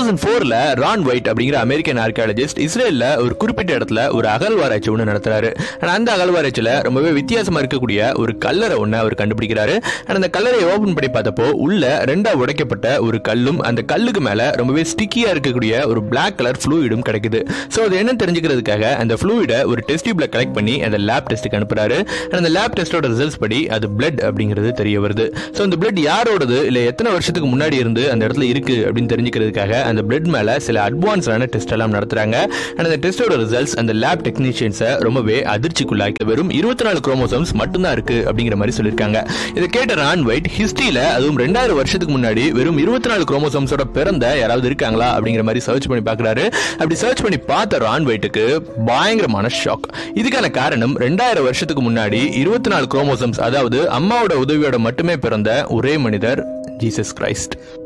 thousand ஃபோர்ல Ron White அப்படிங்கிற American archaeologist இஸ்ரேல்ல ஒரு குறிப்பிட்ட இடத்துல ஒரு அகழ்வாராய்ச்சி ஒன்று நடத்துறாரு ஆனா அந்த அகழ்வாராய்ச்சியில ரொம்பவே வித்தியாசமா இருக்கக்கூடிய ஒரு கல்லறை ஒன்று அவர் கண்டுபிடிக்கிறாரு ஆனா அந்த கல்லறையை ஓபன் பண்ணி பார்த்தப்போ உள்ள ரெண்டா உடைக்கப்பட்ட ஒரு கல்லும் அந்த கல்லுக்கு மேல ரொம்பவே ஸ்டிக்கியா இருக்கக்கூடிய ஒரு பிளாக் கலர் ஃப்ளூயிடும் கிடைக்குது ஸோ அது என்ன தெரிஞ்சுக்கிறதுக்காக அந்த ஃப்ளூயிடை ஒரு டெஸ்ட் டியூப்ல கலெக்ட் பண்ணி அந்த லேப் டெஸ்ட்டுக்கு அனுப்புறாரு And அந்த லேப் டெஸ்டோட ரிசல்ட்ஸ் படி அது பிளட் அப்படிங்கிறது தெரிய வருது ஸோ அந்த பிளட் யாரோடது இல்லை எத்தனை வருஷத்துக்கு முன்னாடி இருந்து அந்த இடத்துல இருக்கு அப்படின்னு தெரிஞ்சுக்கிறதுக்காக அந்த பிளட் மேல சில அட்வான்ஸ்டான டெஸ்ட் எல்லாம் நடத்துறாங்க அண்ட் அந்த டெஸ்டோட ரிசல்ட்ஸ் அந்த லேப் டெக்னீஷியன்ஸை ரொம்பவே அதிர்ச்சிக்குள்ளாக்கி வெறும் இருபத்தி நாலு குரோமோசோம்ஸ் மட்டும்தான் இருக்கு அப்படிங்கிற மாதிரி சொல்லியிருக்காங்க இதை கேட்ட ரான் ஒயிட் ஹிஸ்டரியில அதுவும் ரெண்டாயிரம் வருஷத்துக்கு முன்னாடி வெறும் இருபத்தி நாலு குரோமோசோம்ஸோட பிறந்த யாராவது இருக்காங்களா அப்படிங்கிற மாதிரி சர்ச் பண்ணி பார்க்கறாரு அப்படி சர்ச் பண்ணி பார்த்த ரான் ஒயிட்டுக்கு பயங்கரமான ஷாக் இதுக்கான காரணம் ரெண்டாயிரம் வருஷத்துக்கு முன்னாடி இருபத்தி நாலு குரோமோசோம்ஸ் அதாவது அம்மாவோட உதவியோட மட்டுமே பிறந்த ஒரே மனிதர் ஜீசஸ் கிரைஸ்ட்